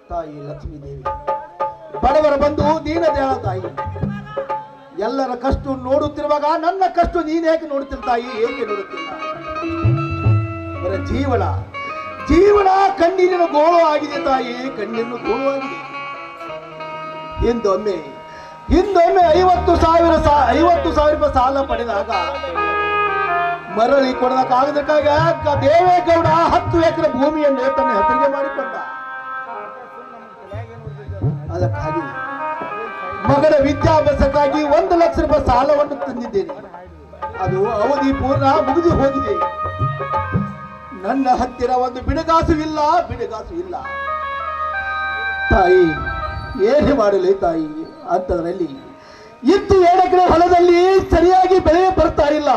ತಾಯಿ ಲಕ್ಷ್ಮೀ ದೇವಿ ಬಡವರ ಬಂಧು ದೀನ ದಯಾಳ ತಾಯಿ ಎಲ್ಲರ ಕಷ್ಟ ನೋಡುತ್ತಿರುವಾಗ ನನ್ನ ಕಷ್ಟ ನೀನೇಕೆ ನೋಡುತ್ತಿಲ್ಲ ತಾಯಿ ಏಕೆ ನೋಡುತ್ತಿಲ್ಲ ಅವರ ಜೀವನ ಜೀವನ ಕಣ್ಣೀರಿನ ಗೋಳು ಆಗಿದೆ ತಾಯಿ ಕಣ್ಣೀರಿನ ಗೋಳು ಆಗಿದೆ ಹಿಂದೊಮ್ಮೆ ಹಿಂದೊಮ್ಮೆ ಐವತ್ತು ಸಾವಿರ ಸಾ- ಐವತ್ತು ಸಾವಿರ ರೂಪಾಯಿ ಸಾಲ ಪಡೆದಾಗ ಮರಳಿ ಕೊಡೋದಕ್ಕಾಗದಕ್ಕಾಗ ಕ- ದೇವೇಗೌಡ ಹತ್ತು ಎಕರೆ ಭೂಮಿಯನ್ನು ತನ್ನ ಹೆಸರಿಗೆ ಮಾಡಿಕೊಂಡ ಅದಕ್ಕಾಗಿ ಮಗನ ವಿದ್ಯಾಭ್ಯಾಸಕ್ಕಾಗಿ ಒಂದು ಲಕ್ಷ ರೂಪಾಯಿ ಸಾಲವನ್ನು ತಂದಿದ್ದೇನೆ ಅದು ಅವಧಿ ಪೂರ್ಣ ಮುಗಿದು ಹೋಗಿದೆ ನನ್ನ ಹತ್ತಿರ ಒಂದು ಬಿಡುಗಾಸು ಇಲ್ಲ ಬಿಡುಗಾಸು ಇಲ್ಲ ತಾಯಿ ಏನು ಮಾಡಲಿ ತಾಯಿ ಅಂತದ್ರಲ್ಲಿ ಇತ್ತು ಎಕರೆ ಹೊಲದಲ್ಲಿ ಸರಿಯಾಗಿ ಬೆಳೆ ಬರ್ತಾ ಇಲ್ಲ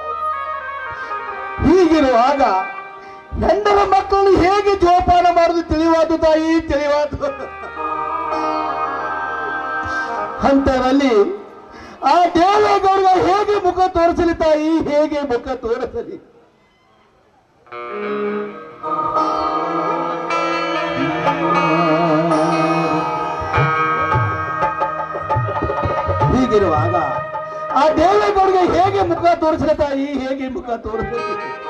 ಹೀಗಿರುವಾಗ ಹೆಂಡರ ಮಕ್ಕಳು ಹೇಗೆ ಜೋಪಾನ ಮಾಡುದು ತಿಳಿವಾದು ತಾಯಿ ತಿಳಿವಾದು ಅಂತರಲ್ಲಿ ಆ ದೇವೇಗೌಡ ಹೇಗೆ ಮುಖ ತೋರಿಸಲಿ ತಾಯಿ ಹೇಗೆ ಮುಖ ತೋರಿಸಲಿ ಹೀಗಿರುವಾಗ ಆ ದೇವೇಗೌಡಗೆ ಹೇಗೆ ಮುಖ ತೋರಿಸಲಿ ತಾಯಿ ಹೇಗೆ ಮುಖ ತೋರಿಸಲಿ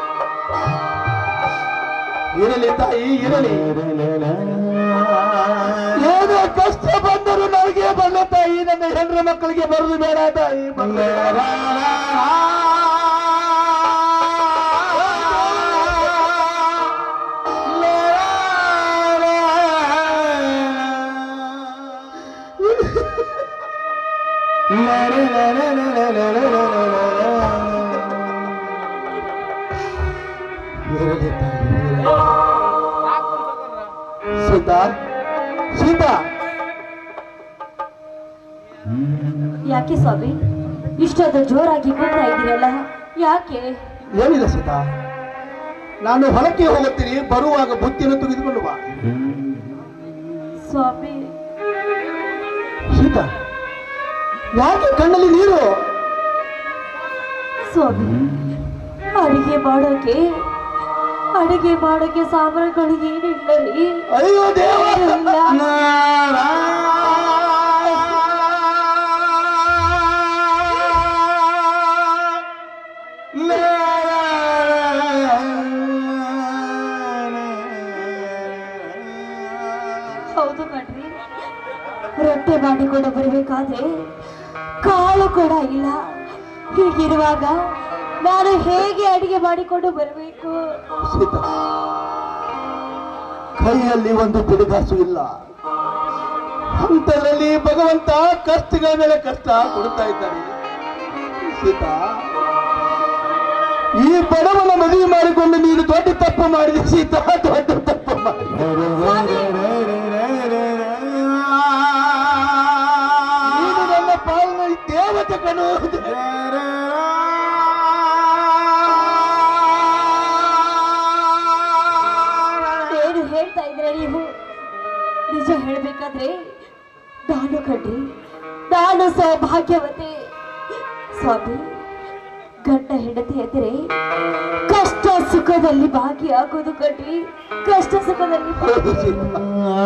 ಇರಲಿ ತಾಯಿ ಇರಲಿ ಏನೇ ಕಷ್ಟ ಬಂದರೂ ನನಗೆ ಬರಲಿ ತಾಯಿ ನನ್ನ ಹೆಣ್ಣು ಮಕ್ಕಳಿಗೆ ಬರುದು ಬೇಡ ತಾಯಿ ಬರುದು ಬೇಡ. ಇರಲಿ ತಾಯಿ ಇರಲಿ. ಸೀತಾ ಸೀತಾ ಯಾಕೆ ಸ್ವಾಮಿ ಇಷ್ಟೊಂದು ಜೋರಾಗಿ ಕೂಗ್ತಾ ಇದ್ದೀರಲ್ಲ ಯಾಕೆ ಏನಿಲ್ಲ ಸೀತಾ ನಾನು ಹೊಲಕ್ಕೆ ಹೋಗುತ್ತೀನಿ ಬರುವಾಗ ಬುತ್ತಿಯನ್ನು ತೆಗೆದುಕೊಂಡು ಬಾ ಸ್ವಾಮಿ ಸೀತಾ ಯಾಕೆ ಕಣ್ಣಲ್ಲಿ ನೀರು ಸ್ವಾಮಿ ಅಡಿಗೆ ಮಾಡೋಕೆ ಅಡಿಗೆ ಮಾಡೋಕೆ ಸಾಮಾನುಗಳು ಏನಿಲ್ಲ ರೀ ಅಯ್ಯೋ ದೇವ ಇಲ್ಲ. ಹೌದು ಕಣ್ರಿ ರೊಟ್ಟೆ ಮಾಡಿಕೊಂಡು ಬರಬೇಕಾದ್ರೆ ಕಾಳು ಕೂಡ ಇಲ್ಲ ಹೀಗಿರುವಾಗ ನಾನು ಹೇಗೆ ಅಡಿಗೆ ಮಾಡಿಕೊಂಡು ಬರಬೇಕು ಸೀತಾ ಕೈಯಲ್ಲಿ ಒಂದು ಬಿಡುಗಾಸು ಇಲ್ಲ ಅಂತರಲ್ಲಿ ಭಗವಂತ ಕಷ್ಟಗಳ ಮೇಲೆ ಕಷ್ಟ ಕೊಡ್ತಾ ಇದ್ದಾನೆ ಸೀತಾ ಈ ಬಡವನ ಮದುವೆ ಮಾಡಿಕೊಂಡು ನೀನು ದೊಡ್ಡ ತಪ್ಪು ಮಾಡಿದೆ ಸೀತಾ ದೊಡ್ಡ ತಪ್ಪು ಮಾಡಿ ನೀನು ನನ್ನ ಪಾಲಿನ ದೇವತೆ ಕಣು ಏನು ಹೇಳ್ತಾ ಇದ್ರೆ ನೀವು ನಿಜ ಹೇಳ್ಬೇಕಾದ್ರೆ ನಾನು ಕಣ್ರಿ ನಾನು ಸೌಭಾಗ್ಯವತೆ ಸ್ವಾಮಿ ಗಂಡ ಹೆಂಡತಿ ಎದುರೆ ಕಷ್ಟ ಸುಖದಲ್ಲಿ ಭಾಗಿಯಾಗೋದು ಕಣ್ರಿ ಕಷ್ಟ ಸುಖದಲ್ಲಿ ಹೌದು ಸೀತಾ.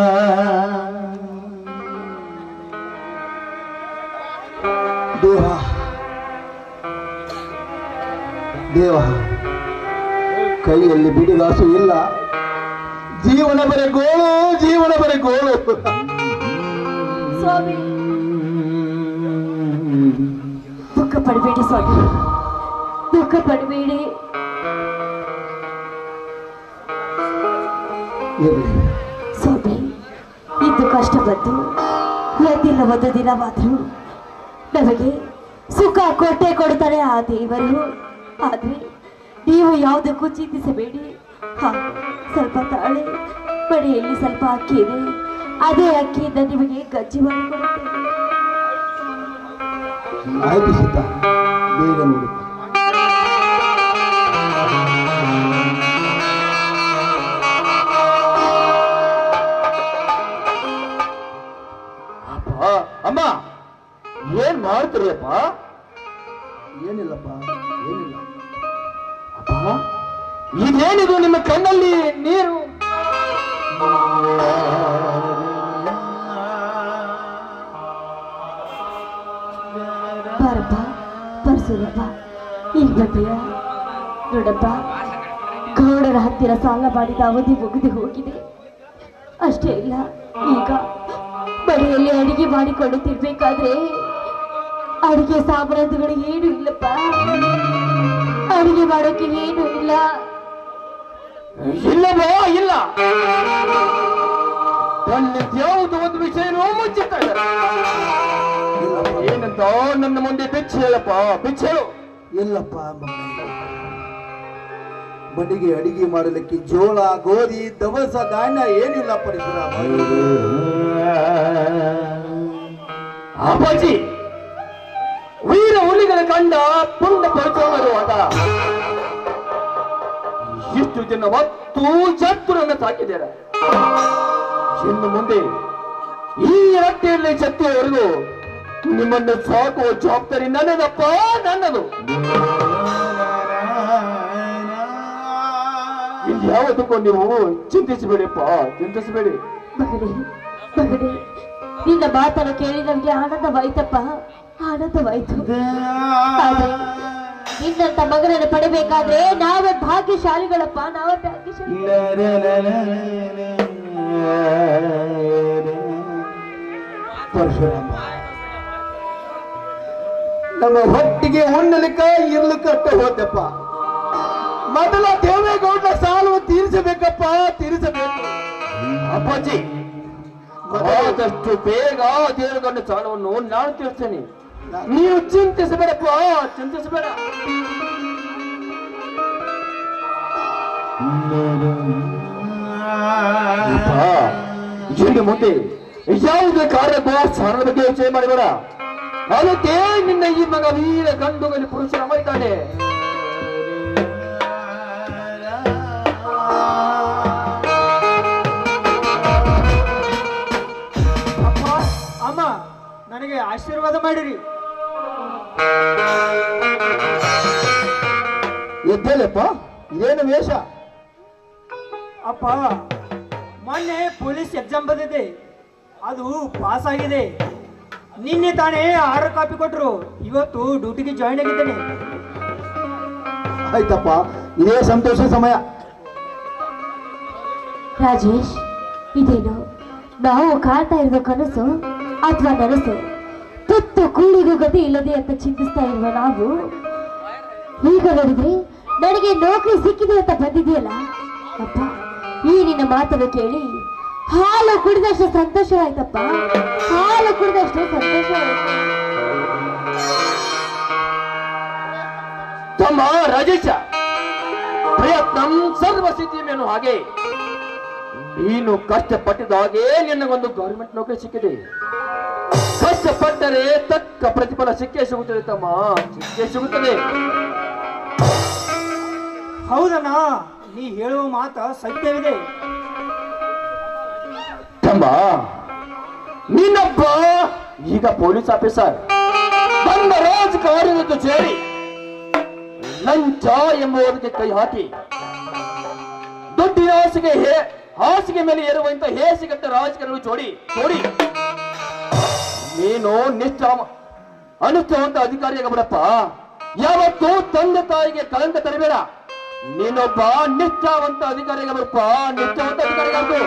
ದೇವ ದೇವ ಕೈಯಲ್ಲಿ ಬಿಡುಗಾಸು ಇಲ್ಲ ಜೀವನ ಬರೆ ಗೋಳು ಜೀವನ ಬರೆ ಗೋಳು ಸ್ವಾಮಿ ದುಃಖ ಪಡಬೇಡಿ ಸ್ವಾಮಿ ದುಃಖ ಪಡಬೇಡಿ ಇರಲಿ ಸ್ವಾಮಿ ಇಂದು ಕಷ್ಟ ಬಂತು ಎಂದಿಲ್ಲ ಒಂದು ದಿನವಾದರೂ ನಮಗೆ ಸುಖ ಕೊಟ್ಟೆ ಕೊಡ್ತಾರೆ ಆ ದೇವರು ಆದ್ರೆ ನೀವು ಯಾವುದಕ್ಕೂ ಚಿಂತಿಸಬೇಡಿ ಹಾ ಸ್ವಲ್ಪ ತಾಳೆ ಮನೆಯಲ್ಲಿ ಸ್ವಲ್ಪ ಅಕ್ಕಿ ಇದೆ ಅದೇ ಅಕ್ಕಿಯಿಂದ ನಿಮಗೆ ಗಜ್ಜಿ ಮಾಡಿಕೊಡುತ್ತೇನೆ ಆಯ್ತು ಸೀತಾ ಬೇಗ ನೋಡು ಅಪ್ಪ ಅಮ್ಮ ಏನ್ ಮಾಡ್ತೀರಪ್ಪ ಏನಿಲ್ಲಪ್ಪ ಏನಿಲ್ಲ ಅಪ್ಪ ಇದೇನಿದು ನಿಮ್ಮ ಕಣ್ಣಲ್ಲಿ ನೀರು ಸೌಭಾಗ್ಯ ನೋಡಪ್ಪ ಗೌಡರ ಹತ್ತಿರ ಸಾಲ ಮಾಡಿದ ಅವಧಿ ಮುಗಿದು ಹೋಗಿದೆ ಅಷ್ಟೇ ಇಲ್ಲ ಈಗ ಮನೆಯಲ್ಲಿ ಅಡಿಗೆ ಮಾಡಿಕೊಂಡು ತಿರ್ಬೇಕಾದ್ರೆ ಅಡಿಗೆ ಸಾಮ್ರಾಜ್ಯಗಳು ಏನು ಇಲ್ಲಪ್ಪ ಅಡಿಗೆ ಮಾಡೋಕೆ ಏನು ಇಲ್ಲ ಇಲ್ಲವೋ ಇಲ್ಲ ನನ್ನ ಯಾವುದು ಒಂದು ವಿಷಯನೂ ಮುಚ್ಚಿತ್ತ ಏನಂತ ನನ್ನ ಮುಂದೆ ಬಿಚ್ಚ ಹೇಳಪ್ಪ ಬಿಚ್ಚ ಹೇಳು ಇಲ್ಲಪ್ಪ ಮಗನೇ. ಮಡಿಗೆ ಅಡಿಗೆ ಮಾಡಲಿಕ್ಕೆ ಜೋಳ ಗೋಧಿ ದವಸ ಧಾನ್ಯ ಏನಿಲ್ಲ ಪರಶುರಾಮ ಅಪ್ಪಾಜಿ ವೀರ ಹುಲಿಗಳ ಕಂಡ ಪುಂಡ ಪರಿಚಯವಾದ ಇಷ್ಟು ಜನ ಹೊತ್ತು ಚತುರನ್ನು ಸಾಕಿದ್ದಾರೆ ಇನ್ನು ಮುಂದೆ ಈ ರಟ್ಟೆಯಲ್ಲಿ ಚತ್ತುವರೆಗೂ ನಿಮ್ಮನ್ನು ಸಾಕುವ ಜವಾಬ್ದಾರಿ ನನ್ನದಪ್ಪ ನನ್ನದು ಇಲ್ಲಿ ಯಾವುದಕ್ಕೂ ನೀವು ಚಿಂತಿಸಬೇಡಿಪ್ಪ ಚಿಂತಿಸಬೇಡಿ ಮಗನೇ ಮಗನೇ ನಿನ್ನ ಮಾತನ್ನು ಕೇಳಿ ನಮ್ಗೆ ಆನಂದವಾಯ್ತಪ್ಪ ಆನಂದವಾಯ್ತು ಆದ್ರೆ ನಿನ್ನಂತ ಮಗನನ್ನು ಪಡಿಬೇಕಾದ್ರೆ ನಾವೇ ಭಾಗ್ಯಶಾಲಿಗಳಪ್ಪ ನಾವೇ ಭಾಗ್ಯಶಾಲಿ ಪರಶುರಾಮ ನಮ್ಮ ಹೊಟ್ಟಿಗೆ ಉಣ್ಣಲಿಕ್ಕ ಇರ್ಲಿಕ್ಕಟ್ಟ ಹೋದಪ್ಪ ಮೊದಲ ದೇವೇಗೌಡ ಸಾಲು ತೀರಿಸಬೇಕಪ್ಪ ತೀರಿಸಬೇಕು ಅಪ್ಪಾಜಿ ಆದಷ್ಟು ಬೇಗ ದೇವರಗಣ್ಣ ಸಾಲವನ್ನು ನಾನು ತೀರ್ಸ್ತೇನೆ ನೀವು ಚಿಂತಿಸಬೇಡಪ್ಪ ಚಿಂತಿಸಬೇಡ ಇನ್ನು ಮುಂದೆ ಯಾವುದೇ ಕಾರ್ಯಕ್ಕೂ ಸಾಲದ ಬಗ್ಗೆ ಯೋಚನೆ ಮಾಡಬೇಡ ಅದಕ್ಕೆ ನಿನ್ನ ಈ ಮಗ ವೀರ ಗಂಡುಗಲಿ ಪುರುಷನ ಮಾಡಿದ್ದಾನೆ ಅಪ್ಪ ಅಮ್ಮ ನನಗೆ ಆಶೀರ್ವಾದ ಮಾಡಿರಿ ಎದ್ದೇಳಪ್ಪ ಇದೇನು ವೇಷ ಅಪ್ಪ ಮೊನ್ನೆ ಪೊಲೀಸ್ ಎಕ್ಸಾಮ್ ಬಂದಿದೆ ಅದು ಪಾಸ್ ಆಗಿದೆ ನಿನ್ನೆ ತಾನೇ ಆರ್ಡರ್ ಕಾಪಿ ಕೊಟ್ರು ಇವತ್ತು ಡ್ಯೂಟಿಗೆ ಜಾಯಿನ್ ಆಗಿದ್ದೇನೆ ಆಯ್ತಪ್ಪ ಇದೇ ಸಂತೋಷ ಸಮಯ ರಾಜೇಶ್ ಇದೇನು ನಾವು ಕಾಣ್ತಾ ಇರುವ ಕನಸು ಅಥವಾ ನನಸು ತುತ್ತು ಕೂಳಿಗೂ ಗತಿ ಇಲ್ಲದೆ ಅಂತ ಚಿಂತಿಸ್ತಾ ಇರುವ ನಾವು ಈಗ ನೋಡಿದ್ರೆ ನನಗೆ ನೌಕರಿ ಸಿಕ್ಕಿದೆ ಅಂತ ಬಂದಿದೆಯಲ್ಲ ಅಪ್ಪ ಈ ನಿನ್ನ ಮಾತನ್ನು ಕೇಳಿ ಹಾಲು ಕುಡಿದಷ್ಟು ಸಂತೋಷವಾಯ್ತಪ್ಪ ಹಾಲು ಕುಡಿದಷ್ಟು ಸಂತೋಷವಾಯ್ತು ತಮ್ಮ ರಾಜೇಶ ಪ್ರಯತ್ನಂ ಸರ್ವ ಸ್ಥಿತಿಯನ್ನು ಹಾಗೆ ನೀನು ಕಷ್ಟಪಟ್ಟಿದ ಹಾಗೆ ನಿನಗೊಂದು ಗೌರ್ಮೆಂಟ್ ನೌಕರಿ ಸಿಕ್ಕಿದೆ ಕಷ್ಟಪಟ್ಟರೆ ತಕ್ಕ ಪ್ರತಿಫಲ ಸಿಕ್ಕೇ ಸಿಗುತ್ತದೆ ತಮ್ಮ ಸಿಕ್ಕೇ ಸಿಗುತ್ತದೆ ಹೌದಣ್ಣ ನೀ ಹೇಳುವ ಮಾತ ಸತ್ಯವಿದೆ ತಮ್ಮ ನೀನೊಬ್ಬ ಈಗ ಪೊಲೀಸ್ ಆಫೀಸರ್ ಬಂದ ರಾಜಕಾರಣದ ಜೊತೆ ಸೇರಿ ಲಂಚ ಎಂಬುದಕ್ಕೆ ಕೈ ಹಾಕಿ ದುಡ್ಡಿನ ಹಾಸಿಗೆ ಹೇ ಹಾಸಿಗೆ ಮೇಲೆ ಏರುವಂತ ಹೇಸಿಗಟ್ಟ ರಾಜಕಾರಣ ಜೋಡಿ ಜೋಡಿ ನೀನು ನಿಷ್ಠಾಮ ಅನುಷ್ಠಾವಂತ ಅಧಿಕಾರಿಯಾಗಬಿಡಪ್ಪ ಯಾವತ್ತೂ ತಂದೆ ತಾಯಿಗೆ ಕಳಂಕ ತರಬೇಡ ನೀನೊಬ್ಬ ನಿಷ್ಠಾವಂತ ಅಧಿಕಾರಿಯಾಗಬಿಡಪ್ಪ ನಿಷ್ಠಾವಂತ ಅಧಿಕಾರಿಯಾಗಬೇಕು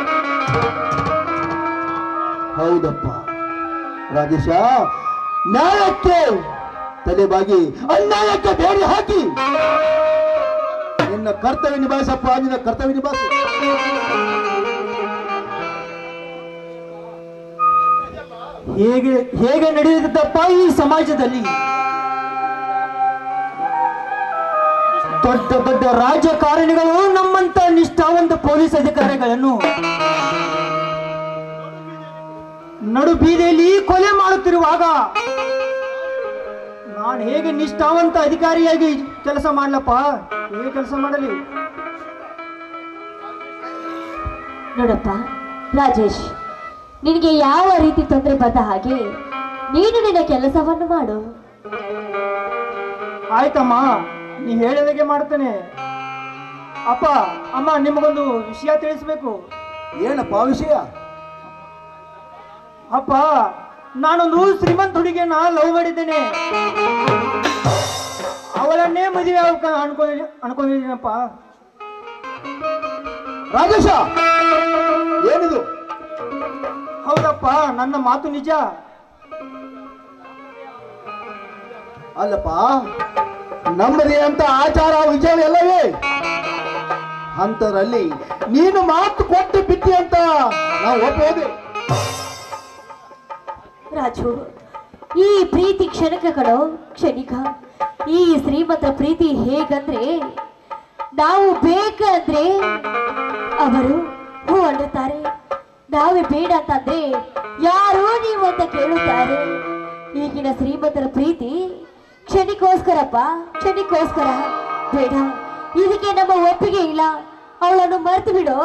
ಹೌದಪ್ಪ ರಾಜೇಶ ನ್ಯಾಯಕ್ಕೆ ತಲೆಬಾಗಿ ಅನ್ಯಾಯಕ್ಕೆ ಬೇಡಿ ಹಾಕಿ ನಿನ್ನ ಕರ್ತವ್ಯ ನಿಭಾಯಿಸಪ್ಪ ನಿನ್ನ ಕರ್ತವ್ಯ ನಿಭಾಯಿಸು ಹೇಗೆ ಹೇಗೆ ನಡೆಯುತ್ತಪ್ಪ ಈ ಸಮಾಜದಲ್ಲಿ ದೊಡ್ಡ ದೊಡ್ಡ ರಾಜಕಾರಣಿಗಳು ನಮ್ಮಂತ ನಿಷ್ಠಾವಂತ ಪೊಲೀಸ್ ಅಧಿಕಾರಿಗಳನ್ನು ನಡು ಬೀದಿಯಲ್ಲಿ ಕೊಲೆ ಮಾಡುತ್ತಿರುವಾಗ ನಾನು ಹೇಗೆ ನಿಷ್ಠಾವಂತ ಅಧಿಕಾರಿಯಾಗಿ ಕೆಲಸ ಮಾಡ್ಲಪ್ಪ ಹೇಗೆ ಕೆಲಸ ಮಾಡಲಿ ನೋಡಪ್ಪ ರಾಜೇಶ್ ನಿನಗೆ ಯಾವ ರೀತಿ ತೊಂದರೆ ಬಂದ ಹಾಗೆ ನೀನು ನಿನ್ನ ಕೆಲಸವನ್ನು ಮಾಡು ಆಯ್ತಮ್ಮ ನೀ ಹೇಳಿದಾಗೆ ಮಾಡ್ತೇನೆ ಅಪ್ಪ ಅಮ್ಮ ನಿಮಗೊಂದು ವಿಷಯ ತಿಳಿಸ್ಬೇಕು ಏನಪ್ಪ ವಿಷಯ ಅಪ್ಪ ನಾನೊಂದು ಶ್ರೀಮಂತ ಹುಡುಗಿಯನ್ನ ಲವ್ ಮಾಡಿದ್ದೇನೆ ಅವಳನ್ನೇ ಮದುವೆ ಆಗ್ಬೇಕ ಅನ್ಕೊಂಡಿ ಅನ್ಕೊಂಡಿದ್ದೀನಪ್ಪ ರಾಜೇಶ ಏನಿದು ಹೌದಪ್ಪ ನನ್ನ ಮಾತು ನಿಜ ಅಲ್ಲಪ್ಪ ನಮ್ಮದೇ ಅಂತ ಆಚಾರ ವಿಚಾರ ಎಲ್ಲವೇ ಅಂತರಲ್ಲಿ ನೀನು ಮಾತು ಕೊಟ್ಟು ಬಿಟ್ಟಿ ಅಂತ ನಾವು ಒಪ್ಪೋದೆ ರಾಜು ಈ ಪ್ರೀತಿ ಕ್ಷಣಿಕ ಕಣೋ ಕ್ಷಣಿಕ ಈ ಶ್ರೀಮಂತ ಪ್ರೀತಿ ಹೇಗಂದ್ರೆ ನಾವು ಬೇಕಂದ್ರೆ ಅವರು ಹೂ ಅನ್ನುತ್ತಾರೆ ನಾವೇ ಬೇಡ ಅಂತಂದ್ರೆ ಯಾರು ನೀವು ಅಂತ ಕೇಳುತ್ತಾರೆ ಈಗಿನ ಶ್ರೀಮಂತರ ಪ್ರೀತಿ ಕ್ಷಣಿಕೋಸ್ಕರಪ್ಪ ಕ್ಷಣಿಕೋಸ್ಕರ ಬೇಡ ಇದಕ್ಕೆ ನಮ್ಮ ಒಪ್ಪಿಗೆ ಇಲ್ಲ ಅವಳನ್ನು ಮರ್ತು ಬಿಡು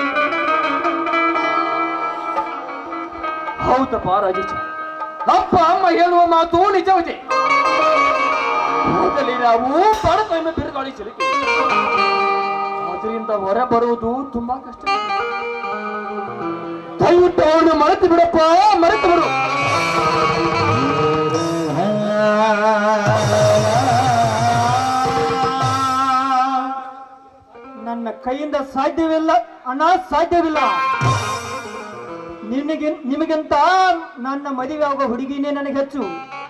ಹೌದಪ್ಪ ರಾಜೇಶ ಅಪ್ಪ ಅಮ್ಮ ಹೇಳುವ ಮಾತು ನಿಜವಿದೆ ಮೊದಲೇ ನಾವು ಬಡತನ ಬಿರುಗಾಳಿ ಸಿಲುಕಿ ಅದರಿಂದ ಹೊರ ಬರುವುದು ತುಂಬಾ ಕಷ್ಟ ದಯವಿಟ್ಟು ಅವನು ಮರೆತು ಬಿಡಪ್ಪ ಮರೆತು ಬಿಡು ನನ್ನ ಕೈಯಿಂದ ಸಾಧ್ಯವಿಲ್ಲ ಅಣ್ಣ ಸಾಧ್ಯವಿಲ್ಲ ನಿನಗೆ ನಿಮಗಿಂತ ನನ್ನ ಮದುವೆ ಆಗೋ ಹುಡುಗಿನೇ ನನಗೆ ಹೆಚ್ಚು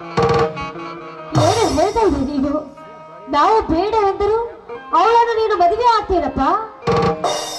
ಏನು ಹೇಳ್ತಾ ಇದ್ದೀರಿ ನೀನು ನಾವು ಬೇಡ ಅಂದರು ಅವಳನ್ನು ನೀನು ಮದುವೆ ಆಗ್ತೀರಪ್ಪ